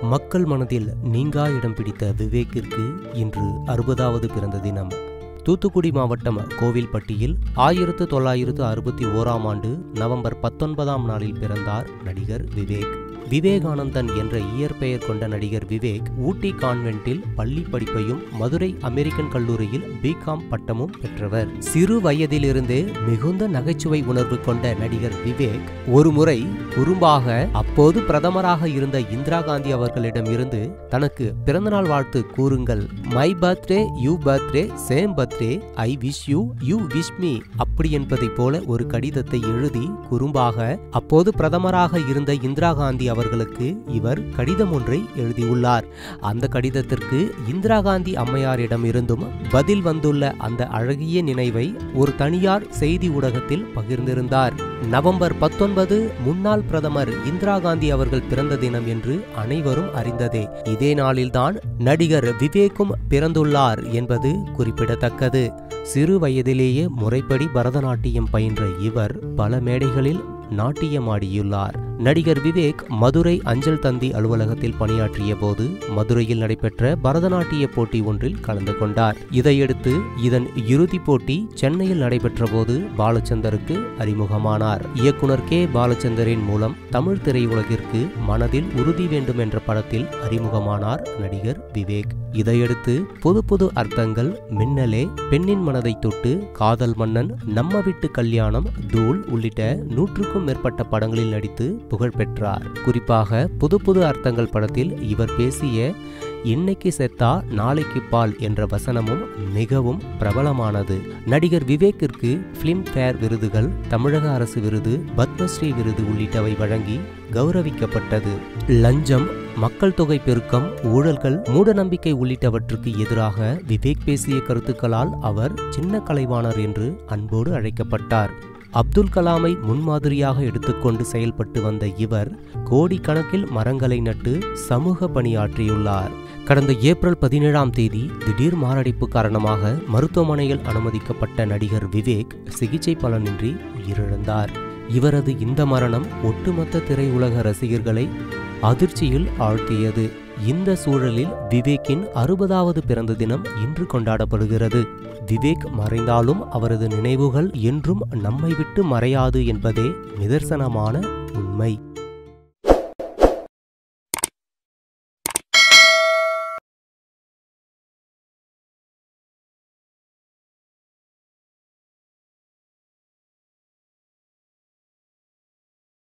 மக்கள் மனதில் நீங்கா இடம் பிடித்த விவேக்கிற்கு இன்று அறுபதாவது பிறந்த தினம் தூத்துக்குடி மாவட்டம் கோவில்பட்டியில் ஆயிரத்து தொள்ளாயிரத்து அறுபத்தி ஓராம் ஆண்டு நவம்பர் பத்தொன்பதாம் நாளில் பிறந்தார் நடிகர் விவேக் விவேகானந்தன் என்ற இயற்பெயர் கொண்ட நடிகர் விவேக் ஊட்டி கான்வென்ட்டில் பள்ளி படிப்பையும் மதுரை அமெரிக்கன் கல்லூரியில் பிகாம் பட்டமும் பெற்றவர் சிறு வயதிலிருந்தே மிகுந்த நகைச்சுவை உணர்வு கொண்ட நடிகர் விவேக் ஒருமுறை குறும்பாக அப்போது பிரதமராக இருந்த இந்திரா காந்தி அவர்களிடம் இருந்து தனக்கு பிறந்தநாள் வாழ்த்து கூறுங்கள் my birthday you birthday same birthday I wish you you wish me அப்படி என்பதைப் போல ஒரு கடிதத்தை எழுதி குறும்பாக அப்போது பிரதமராக இருந்த இந்திரா காந்தி அவர்களுக்கு இவர் கடிதம் ஒன்றை எழுதியுள்ளார் அந்த கடிதத்திற்கு இந்திரா காந்தி அம்மையாரிடம் இருந்தும் பதில் வந்துள்ள அந்த அழகிய நினைவை ஒரு தனியார் செய்தி ஊடகத்தில் பகிர்ந்திருந்தார் நவம்பர் பத்தொன்பது முன்னாள் பிரதமர் இந்திரா காந்தி அவர்கள் பிறந்த தினம் என்று அனைவரும் அறிந்ததே இதே நாளில்தான் நடிகர் விவேக்கும் பிறந்துள்ளார் என்பது குறிப்பிடத்தக்கது சிறு வயதிலேயே முறைப்படி பரதநாட்டியம் பயின்ற இவர் பல மேடைகளில் நாட்டியமாடியுள்ளார் நடிகர் விவேக் மதுரை அஞ்சல் தந்தி அலுவலகத்தில் பணியாற்றிய போது மதுரையில் நடைபெற்ற பரதநாட்டிய போட்டி ஒன்றில் கலந்து கொண்டார் இதையடுத்து இதன் இறுதிப் போட்டி சென்னையில் நடைபெற்ற போது பாலச்சந்தருக்கு அறிமுகமானார் இயக்குனர் கே பாலச்சந்தரின் மூலம் தமிழ் திரையுலகிற்கு மனதில் உறுதி வேண்டும் என்ற படத்தில் அறிமுகமானார் நடிகர் விவேக் இதையடுத்து புது புது அர்த்தங்கள் மின்னலே பெண்ணின் மனதை தொட்டு காதல் மன்னன் நம்ம வீட்டு கல்யாணம் தூள் உள்ளிட்ட நூற்றுக்கும் மேற்பட்ட படங்களில் நடித்து புகழ் பெற்றார் குறிப்பாக புது புது அர்த்தங்கள் படத்தில் இவர் பேசிய இன்னைக்கு செத்தா நாளைக்கு பால் என்ற வசனமும் மிகவும் பிரபலமானது நடிகர் விவேக்கிற்கு பிலிம்பேர் விருதுகள் தமிழக அரசு விருது பத்மஸ்ரீ விருது உள்ளிட்டவை வழங்கி கௌரவிக்கப்பட்டது லஞ்சம் மக்கள் தொகை பெருக்கம் ஊழல்கள் மூடநம்பிக்கை உள்ளிட்டவற்றுக்கு எதிராக விவேக் பேசிய கருத்துக்களால் அவர் சின்ன கலைவாணர் என்று அன்போடு அழைக்கப்பட்டார் அப்துல் கலாமை முன்மாதிரியாக எடுத்துக்கொண்டு செயல்பட்டு வந்த இவர் கோடிக்கணக்கில் மரங்களை நட்டு சமூக பணியாற்றியுள்ளார் கடந்த ஏப்ரல் பதினேழாம் தேதி திடீர் மாரடைப்பு காரணமாக மருத்துவமனையில் அனுமதிக்கப்பட்ட நடிகர் விவேக் சிகிச்சை பலனின்றி உயிரிழந்தார் இவரது இந்த மரணம் ஒட்டுமொத்த திரையுலக ரசிகர்களை அதிர்ச்சியில் ஆழ்த்தியது இந்த சூழலில் விவேக்கின் அறுபதாவது பிறந்த தினம் இன்று கொண்டாடப்படுகிறது விவேக் மறைந்தாலும் அவரது நினைவுகள் என்றும் நம்மை விட்டு மறையாது என்பதே நிதர்சனமான உண்மை